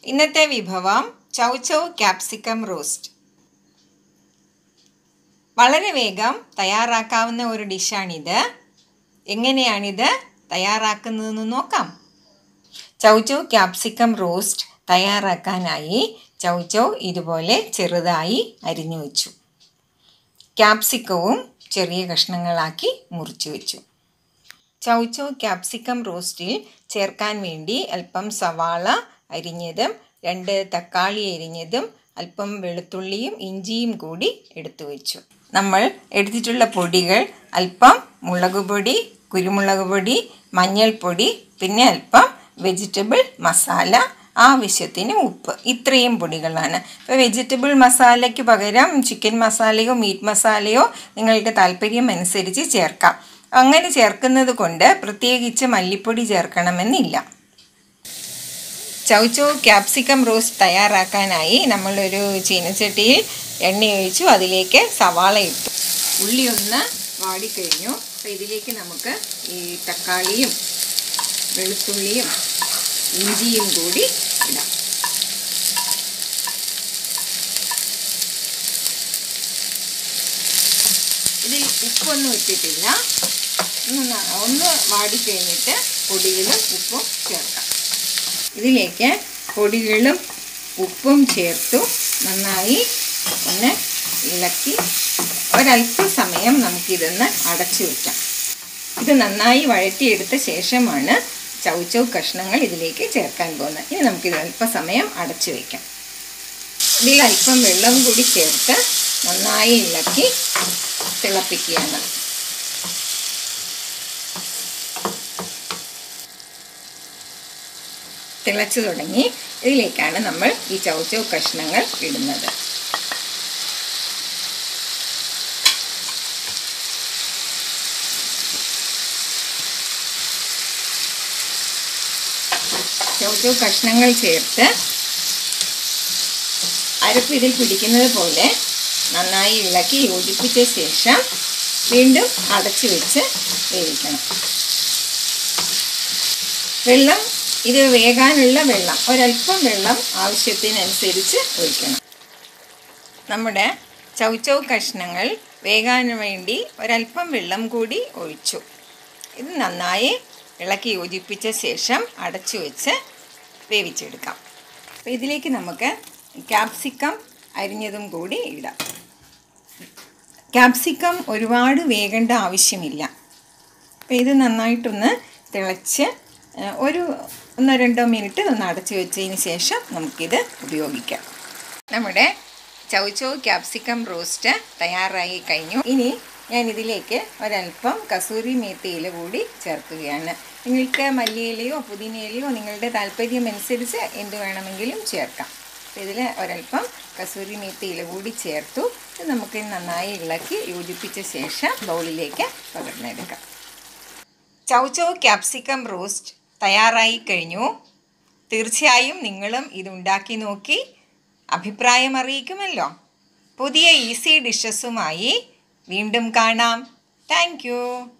ഇന്നത്തെ വിഭവം ചൗ ചൗ capsicum roast വളരെ വേഗം തയ്യാറാക്കാവുന്ന ഒരു ഡിഷാണിത് എങ്ങനെയാണിത് തയ്യാറാക്കുന്നതെന്ന് നോക്കാം ചൗ ചൗ ക്യാപ്സിക്കം റോസ്റ്റ് തയ്യാറാക്കാനായി ചൗ ചൗ ഇതുപോലെ ചെറുതായി അരിഞ്ഞു വെച്ചു ക്യാപ്സിക്കവും ചെറിയ കഷ്ണങ്ങളാക്കി മുറിച്ചു വെച്ചു ചൗ ചൗ ക്യാപ്സിക്കം റോസ്റ്റിൽ ചേർക്കാൻ വേണ്ടി അല്പം സവാള അരിഞ്ഞതും രണ്ട് തക്കാളി അരിഞ്ഞതും അല്പം വെളുത്തുള്ളിയും ഇഞ്ചിയും കൂടി എടുത്തു വെച്ചു നമ്മൾ എടുത്തിട്ടുള്ള പൊടികൾ അല്പം മുളക് പൊടി കുരുമുളക് പൊടി മഞ്ഞൾപ്പൊടി പിന്നെ അല്പം വെജിറ്റബിൾ മസാല ആവശ്യത്തിന് ഉപ്പ് ഇത്രയും പൊടികളാണ് ഇപ്പോൾ വെജിറ്റബിൾ മസാലയ്ക്ക് പകരം ചിക്കൻ മസാലയോ മീറ്റ് മസാലയോ നിങ്ങൾക്ക് താല്പര്യം അനുസരിച്ച് ചേർക്കാം അങ്ങനെ ചേർക്കുന്നത് കൊണ്ട് പ്രത്യേകിച്ച് മല്ലിപ്പൊടി ചേർക്കണമെന്നില്ല ചൗചൗ ക്യാപ്സിക്കം റോസ്റ്റ് തയ്യാറാക്കാനായി നമ്മളൊരു ചീനച്ചട്ടിയിൽ എണ്ണ ഒഴിച്ചു അതിലേക്ക് സവാള ഇട്ടു ഉള്ളി ഒന്ന് വാടിക്കഴിഞ്ഞു അപ്പോൾ ഇതിലേക്ക് നമുക്ക് ഈ തക്കാളിയും വെളുത്തുള്ളിയും ഇഞ്ചിയും കൂടി ഇടാം ഇതിൽ ഉപ്പൊന്നും ഇട്ടിട്ടില്ല ഒന്ന് ഒന്ന് വാടിക്കഴിഞ്ഞിട്ട് പൊടികളും ഉപ്പും ചേർക്കാം ഇതിലേക്ക് പൊടികളും ഉപ്പും ചേർത്തു നന്നായി ഒന്ന് ഇളക്കി ഒരല്പസമയം നമുക്കിതൊന്ന് അടച്ചു വയ്ക്കാം ഇത് നന്നായി വഴറ്റിയെടുത്ത ശേഷമാണ് ചൗചൗ കഷ്ണങ്ങൾ ഇതിലേക്ക് ചേർക്കാൻ പോകുന്നത് ഇനി നമുക്കിത് അല്പസമയം അടച്ചു വയ്ക്കാം ഇതിൽ അല്പം വെള്ളം കൂടി ചേർത്ത് നന്നായി ഇളക്കി തിളപ്പിക്കുകയാണ് തിളച്ചു തുടങ്ങി ഇതിലേക്കാണ് നമ്മൾ ഈ ചൗചൗ കഷ്ണങ്ങൾ ഇടുന്നത് ചൗചൗ കഷ്ണങ്ങൾ ചേർത്ത് അരപ്പ് ഇതിൽ പിടിക്കുന്നത് പോലെ നന്നായി ഇളക്കി യോജിപ്പിച്ച ശേഷം വീണ്ടും അടച്ചു വെച്ച് വേവിക്കണം വെള്ളം ഇത് വേകാനുള്ള വെള്ളം ഒരല്പം വെള്ളം ആവശ്യത്തിനനുസരിച്ച് ഒഴിക്കണം നമ്മുടെ ചൗചൗ കഷ്ണങ്ങൾ വേകാൻ വേണ്ടി ഒരല്പം വെള്ളം കൂടി ഒഴിച്ചു ഇത് നന്നായി ഇളക്കി യോജിപ്പിച്ച ശേഷം അടച്ചു വെച്ച് വേവിച്ചെടുക്കാം അപ്പോൾ ഇതിലേക്ക് നമുക്ക് ക്യാപ്സിക്കം അരിഞ്ഞതും കൂടി ഇടാം ക്യാപ്സിക്കം ഒരുപാട് വേകേണ്ട ആവശ്യമില്ല അപ്പോൾ ഇത് നന്നായിട്ടൊന്ന് തിളച്ച് ഒരു ഒന്നോ രണ്ടോ മിനിറ്റ് ഒന്ന് അടച്ചു വെച്ചതിന് ശേഷം നമുക്കിത് ഉപയോഗിക്കാം നമ്മുടെ ചൗചൗ ക്യാപ്സിക്കം റോസ്റ്റ് തയ്യാറായി കഴിഞ്ഞു ഇനി ഞാൻ ഇതിലേക്ക് ഒരല്പം കസൂരി മേത്തിയില കൂടി ചേർക്കുകയാണ് നിങ്ങൾക്ക് മല്ലിയിലയോ പുതിനയിലയോ നിങ്ങളുടെ താല്പര്യം അനുസരിച്ച് എന്ത് വേണമെങ്കിലും ചേർക്കാം ഇതിൽ ഒരല്പം കസൂരി മേത്തിയില കൂടി ചേർത്തു ഇത് നമുക്ക് നന്നായി ഇളക്കി യോജിപ്പിച്ച ശേഷം ബൗളിലേക്ക് പകർന്നെടുക്കാം ചൗചൗ ക്യാപ്സിക്കം റോസ്റ്റ് തയ്യാറായി കഴിഞ്ഞു തീർച്ചയായും നിങ്ങളും ഇതുണ്ടാക്കി നോക്കി അഭിപ്രായം അറിയിക്കുമല്ലോ പുതിയ ഈസി ഡിഷസുമായി വീണ്ടും കാണാം താങ്ക്